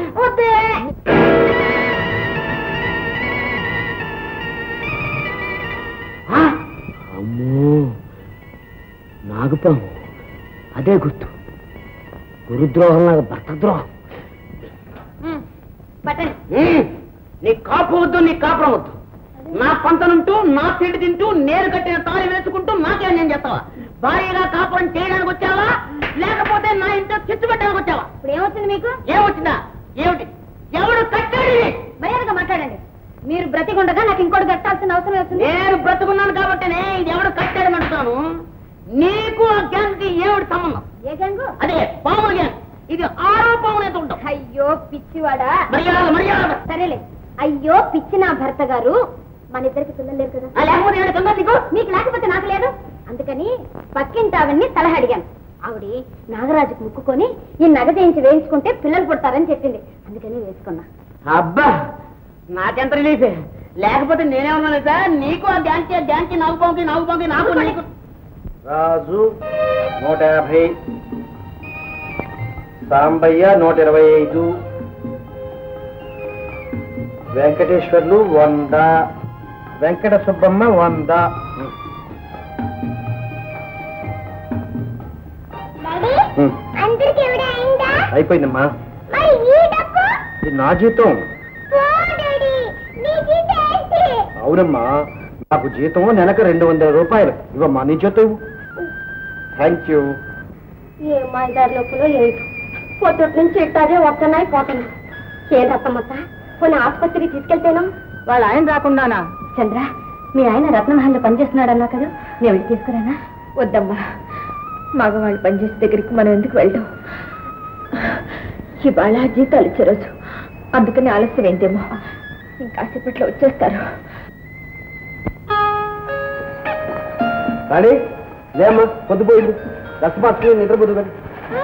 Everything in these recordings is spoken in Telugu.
వద్దే అమ్మో నాగపాము అదే గుర్తు గురుద్రోహం నాకు భర్త ద్రోహం పట్టండి ఉమ్, నీ కాపు వద్దు నీ కాపురం వద్దు నా పంతనుంటూ నా తిండి తింటూ నేను కట్టిన తాళి వేసుకుంటూ నాకే నేను చేస్తావా భారీగా కాపురం చేయడానికి వచ్చావా లేకపోతే నా ఇంట్లో చిచ్చు పెట్టడానికి వచ్చావా ఇప్పుడు ఏమొచ్చింది మీకు ఏమొచ్చిందా ఏమిటి ఎవడు కట్టాడు ఇది? మర్యాదగా మాట్లాడండి మీరు బ్రతికుండగా నాకు ఇంకోటి కట్టాల్సిన అవసరం వచ్చింది నేను బ్రతుకున్నాను కాబట్టినే ఇది ఎవడు కట్టాడని అంటున్నాను నీకు ఆ గ్యాంగ్కి ఏమిటి సంబంధం ఏ గంగు అదే పాముల గ్యాంగ్ ఇది ఆరోపణ ఉంటాం అయ్యో పిచ్చివాడా మర్యాద మర్యాద సరేలే అయ్యో పిచ్చి నా భర్త గారు మన ఇద్దరికి పిల్లలు లేరు కదా ఆ లేకపోతే ఏమిటి సంగతి నీకు? మీకు లేకపోతే నాకు లేదు అందుకని పక్కింటి ఆవిడ్ని సలహా అడిగాను ఆవిడ నాగరాజుకు ముక్కుకొని ఈ నగ చేయించి వేయించుకుంటే పిల్లలు పుడతారని చెప్పింది అందుకని వేసుకున్నా అబ్బా నాకెంత రిలీఫ్ లేకపోతే నేనే ఉన్నాను సార్ నీకు ఆ డ్యాన్కి ఆ డ్యాన్కి నాగు పాముకి నాగు పాముకి నాకు నీకు రాజు నూట యాభై సాంబయ్య నూట ఇరవై ఐదు వెంకటేశ్వర్లు వంద వెంకట సుబ్బమ్మ వంద ఉం. అందరికి ఎవడే అయిందా అయిపోయిందమ్మా మరి ఈ డబ్బు ఇది నా జీతం అవునమ్మా నాకు జీతం నెలకు రెండు వందల రూపాయలు ఇవ్వమ్మా నీ జీతం ఇవ్వు థ్యాంక్ యూ ఏ మాయదారి లోపల ఏంటి పొద్దుటి నుంచి ఇట్టాగే వస్తున్నాయి పోతున్నాయి ఏంటత్తమ్మత్త కొన్ని ఆసుపత్రికి తీసుకెళ్తేనా వాళ్ళ ఆయన రాకుండానా చంద్ర మీ ఆయన రత్నమహల్లో పనిచేస్తున్నాడన్నా కదా నేను వెళ్ళి తీసుకురానా వద్దమ్మా మగవాళ్ళు పనిచేసే దగ్గరికి మనం ఎందుకు వెళ్తాం ఇవాళ జీతాలు ఇచ్చే రోజు అందుకని ఆలస్యం ఏంటేమో ఇంకాసేపట్లో వచ్చేస్తారు కానీ లేమ్మా పొద్దుపోయింది రసపాత్రలు నిద్రపోదు కానీ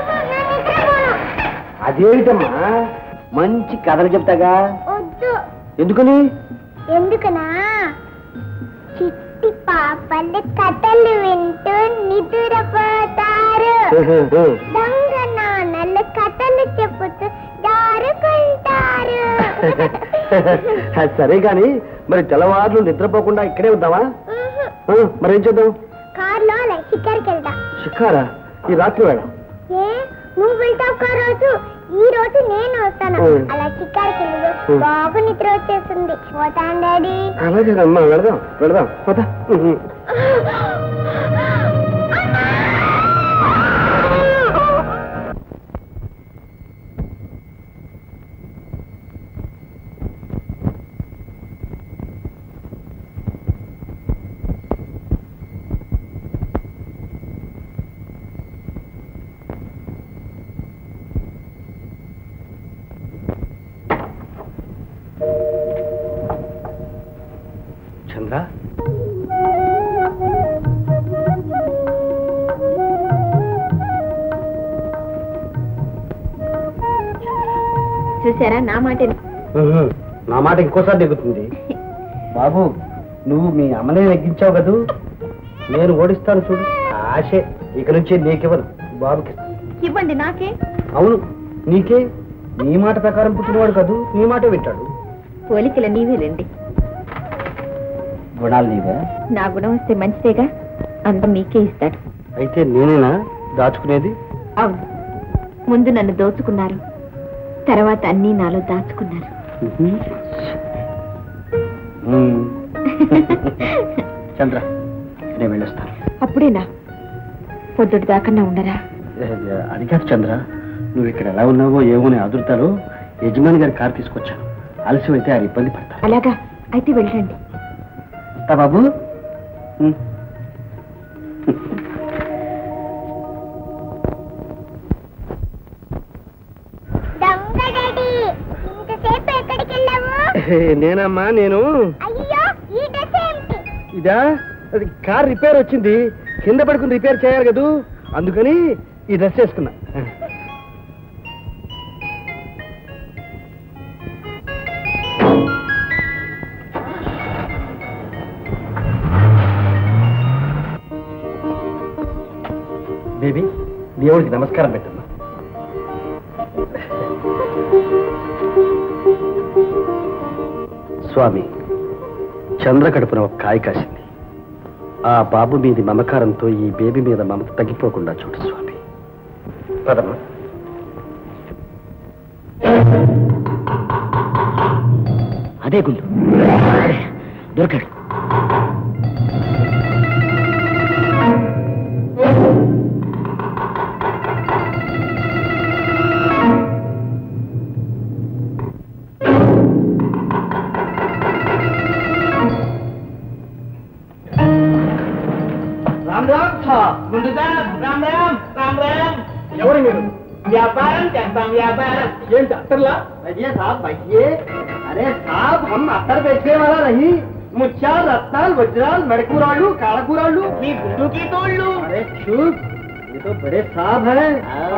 అదేమిటమ్మా మంచి కథలు చెప్తాగా వద్దు ఎందుకని ఎందుకనా చిట్టి పాపలు కథలు వింటూ నిద్రపోతారు దొంగ నాన్నలు కథలు చెప్పుతూ జారుకుంటారు అది సరే గాని మరి తెల్లవారులు నిద్రపోకుండా ఇక్కడే ఉందావా ఆ, మరి ఏం చేద్దాం కార్లో అలా షికార్కి వెళ్దా షికారా ఈ రాత్రి వేళ ఏ నువ్వు వెళ్తావు కా రోజు ఈ రోజు నేను వస్తాను ఉం. అలా షికార్కి వెళ్ళు ఉం. బాగా నిద్ర వచ్చేస్తుంది పోతాను డాడీ అలాగే అమ్మా వెళదాం వెళదాం పోతా ఉహు. చంద్ర చూసారా నా మాట ఉహు. నా మాట ఇంకోసారి దిగుతుంది బాబు నువ్వు మీ అమ్మనే నెగ్గించావు కదూ నేను ఓడిస్తాను చూడు ఆశే ఇక నుంచి నీకెవరు బాబుకి ఇవ్వండి నాకే అవును నీకే నీ మాట ప్రకారం పుట్టినవాడు కదూ నీ మాటే వింటాడు పోలికల నీవేలండి గుణాలు నీవే నా గుణం వస్తే మంచిదేగా అంత మీకే ఇస్తాడు అయితే నేనేనా దాచుకునేది అవును ముందు నన్ను దోచుకున్నారు తర్వాత అన్నీ నాలో దాచుకున్నారు ఉహు. ఉమ్. చంద్ర నేను వెళ్ళొస్తాను అప్పుడేనా పొద్దుటి దాకన్నా ఉండరా ఏ, అది కాదు చంద్ర నువ్వు ఇక్కడ ఎలా ఉన్నావో ఏమో అని అదురుతారు యజమాని గారి కారు తీసుకొచ్చాను ఆలస్యం అయితే ఆయన ఇబ్బంది పడతారు అలాగా అయితే వెళ్ళండి వస్తా బాబు ఉమ్. దొంగ డాడీ ఇంతసేపు ఎక్కడికి వెళ్ళావు నేనమ్మా నేను అయ్యో ఈ డ్రెస్ ఏమిటి ఇదా అది కార్ రిపేర్ వచ్చింది కింద పడుకుని రిపేర్ చేయాలి కదూ అందుకని ఈ డ్రెస్ వేసుకున్నా బేబీ దేవుడికి నమస్కారం పెట్టమ్మా స్వామి చంద్ర కడుపున ఒక కాయ కాసింది ఆ బాబు మీది మమకారంతో ఈ బేబీ మీద మమత తగ్గిపోకుండా చూడు స్వామి పదమ్మా అదే గుండు దొరికాడు రామ్ రామ్ ముందుగా రామ్ రామ్ రామ్ రామ్ ఎవరు మీరు వ్యాపారం చేస్తాం వ్యాపారం ఏం డాక్టర్లా భయ్యే సాబ్ భయ్యే అరే సాబ్ హమ్ అత్తర్ బెచ్చే వాలా రహీ ముత్యాలు రత్నాలు వజ్రాలు మెడకూరాళ్ళు కాళ్ళకూరాళ్ళు మీ గుండుకి తోళ్ళు अरे चुप ये तो बड़े साहब हैं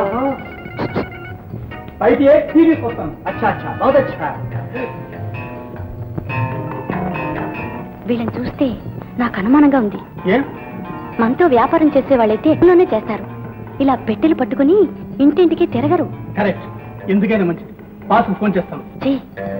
బయట టీవీ కోసం अच्छा अच्छा बहुत अच्छा వీళ్ళని చూస్తే నాకు అనుమానంగా ఉంది ఏ మనతో వ్యాపారం చేసే వాళ్ళైతే ఎట్లోనే చేస్తారు ఇలా పెట్టెలు పట్టుకుని ఇంటింటికి తిరగరు కరెక్ట్ ఎందుకైనా మంచిది పాస్ ఫోన్ చేస్తాను చెయ్యి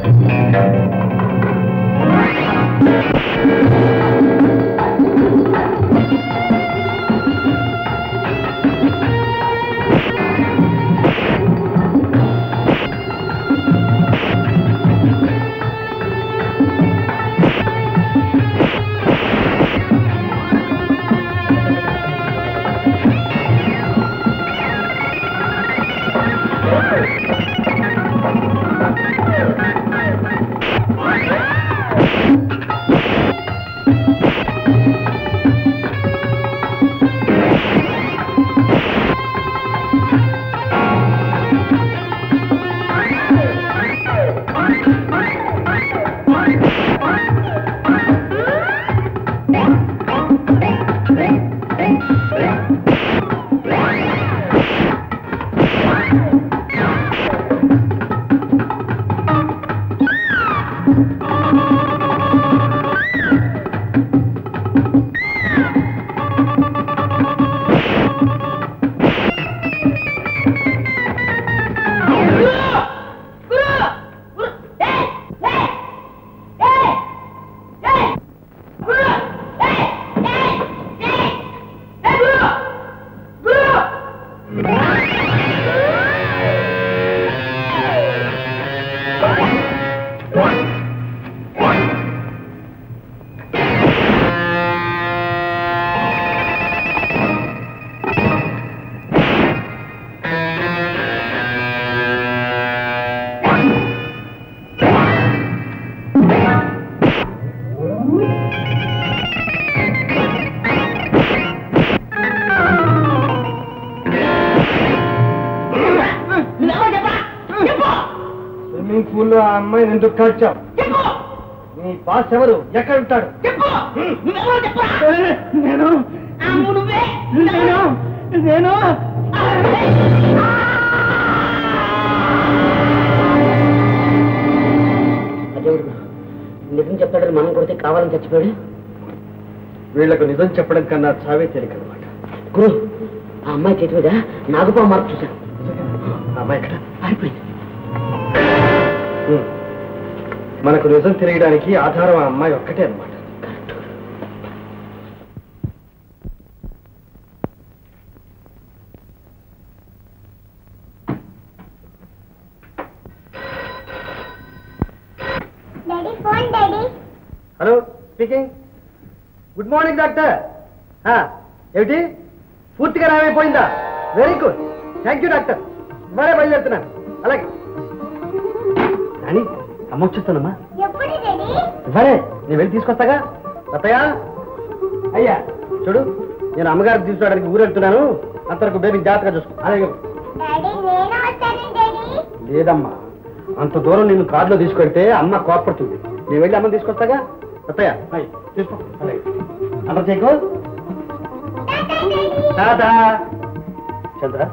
స్విమ్మింగ్ పూల్ లో ఆ అమ్మాయిని ఎందుకు కాల్చావు నీ బాస్ ఎవరు ఎక్కడ ఉంటాడు నేను నువ్వే నేను నేను అదేవుడు నిజం చెప్తాడని మనం కొడితే కావాలని చచ్చిపోయాడు వీళ్లకు నిజం చెప్పడం కన్నా చావే తేలికనమాట గురు ఆ అమ్మాయి చేతి మీద నాగపాము మార్పు చూశాను అమ్మాయి ఎక్కడ పారిపోయింది ఉమ్. మనకు నిజం తెలియడానికి ఆధారం ఆ అమ్మాయి ఒక్కటే అన్నమాట daddy phone daddy hello speaking good morning doctor ఆ, ఏమిటి పూర్తిగా రామైపోయిందా very good thank you doctor ఇవాళే బయలుదేరుతున్నాను అలాగే రాణి అమ్మ వచ్చేస్తానమ్మా ఎప్పుడు డాడీ ఇవ్వరే నేను వెళ్ళి తీసుకొస్తాగా అత్తయ్య అయ్యా చూడు నేను అమ్మగారికి తీసుకోవడానికి ఊరు వెళ్తున్నాను అంతవరకు బేబీ జాగ్రత్తగా చూసుకో అలాగే డాడీ నేను వస్తాను డాడీ లేదమ్మా అంత దూరం నేను కారులో తీసుకెళ్తే అమ్మ కోపడుతుంది నేను వెళ్ళి అమ్మని తీసుకొస్తాగా అత్తయ్య అయ్, తీసుకో అలాగే అంత చేయకు టాటా చంద్ర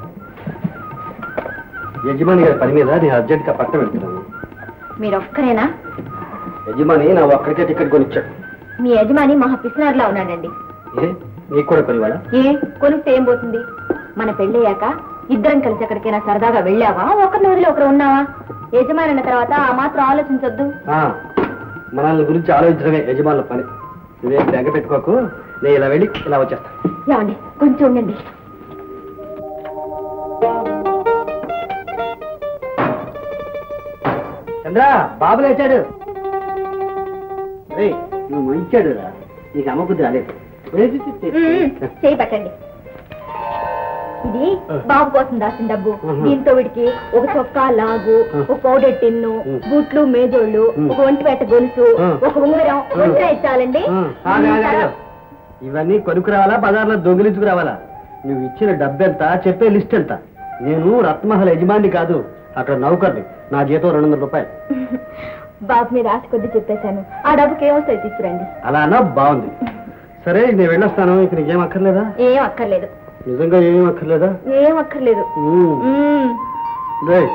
యజమాని గారి పని మీద నేను అర్జెంట్గా పట్టణం వెళ్తున్నాను మీరు ఒక్కరేనా యజమాని నా ఒక్కడికే టికెట్ కొనిచ్చాడు మీ యజమాని మహా పిసినారులా ఉన్నాడండి ఏ నీకు కూడా కొనివాడా ఏ కొనిస్తే ఏం పోతుంది మన పెళ్ళయ్యాక ఇద్దరం కలిసి ఎక్కడికైనా సరదాగా వెళ్ళావా ఒకరి ఊరిలో ఒకరు ఉన్నావా యజమాని అన్న తర్వాత ఆ మాత్రం ఆలోచించొద్దు ఆ, మనల్ని గురించి ఆలోచించడమే యజమానుల పని నువ్వేం బెంగ పెట్టుకోకు నేను ఇలా వెళ్ళి ఇలా వచ్చేస్తాను ఏమండి కొంచెం ఉండండి చంద్ర బాబు లేచాడు రేయ్, నువ్వు మంచాడు రా నీకు అమ్మబుద్ధి రాలేదు చేయి పట్టండి ఇది బాబు కోసం దాచిన డబ్బు మ్మ్. దీంతో వీడికి ఒక చొక్కా లాగు ఒక పౌడర్ టిన్ను మ్మ్. బూట్లు మేజోళ్ళు మ్మ్. ఒక ఒంటి పెట్ట గొలుసు మ్మ్. ఒక ఉంగరం మ్మ్. ఉంగరం ఇచ్చాలండి ఆగు, ఆగు, ఆగు. ఇవన్నీ కొనుక్కు రావాలా బజార్లో దొంగిలించుకు రావాలా నువ్వు ఇచ్చిన డబ్బెంత చెప్పే లిస్ట్ ఎంత నేను రత్మహల్ యజమాని కాదు అక్కడ నౌకర్ని నా జీతం రెండు వందల రూపాయలు బాబు మీద ఆశ కొద్ది చెప్పేశాను ఆ డబ్బుకి ఏమొస్తాయి తీసుకురండి అలా అన్నా బాగుంది సరే నేను వెళ్ళొస్తాను ఇక నీకేం అక్కర్లేదా ఏం అక్కర్లేదు నిజంగా ఏమేం అక్కర్లేదా ఏం అక్కర్లేదు ఉమ్. మ్మ్. రేయ్.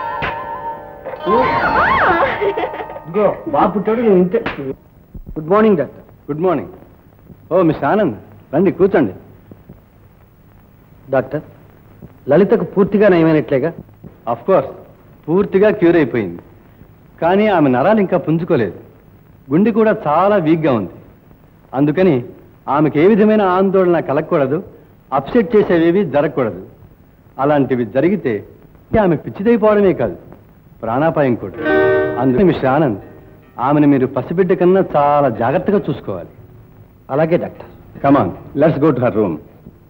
ఇదిగో బాబు పుట్టాడు నువ్వు ఇంతే good morning doctor good morning oh miss Anand రండి కూర్చోండి డాక్టర్ లలితకు పూర్తిగా నయమైనట్లేగా అఫ్ కోర్స్ పూర్తిగా క్యూర్ అయిపోయింది కానీ ఆమె నరాలు ఇంకా పుంజుకోలేదు గుండె కూడా చాలా వీక్గా ఉంది అందుకని ఆమెకు ఏ విధమైన ఆందోళన కలగకూడదు అప్సెట్ చేసేవేవి జరగకూడదు అలాంటివి జరిగితే ఆమె పిచ్చిదైపోవడమే కాదు ప్రాణాపాయం కూడా అందుకని మిస్టర్ ఆనంద్ ఆమెను మీరు పసిబిడ్డ కన్నా చాలా జాగ్రత్తగా చూసుకోవాలి అలాగే doctor come on let's go to her room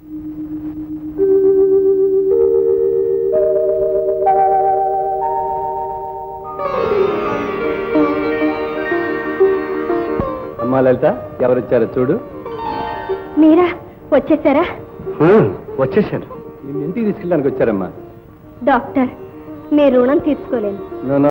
అమ్మా లలిత ఎవరొచ్చారో చూడు మీరా వచ్చేసారా వచ్చేసాను నిన్ను ఇంటికి తీసుకెళ్ళడానికి వచ్చారమ్మా డాక్టర్ మీ రుణం తీర్చుకోలేను No, no.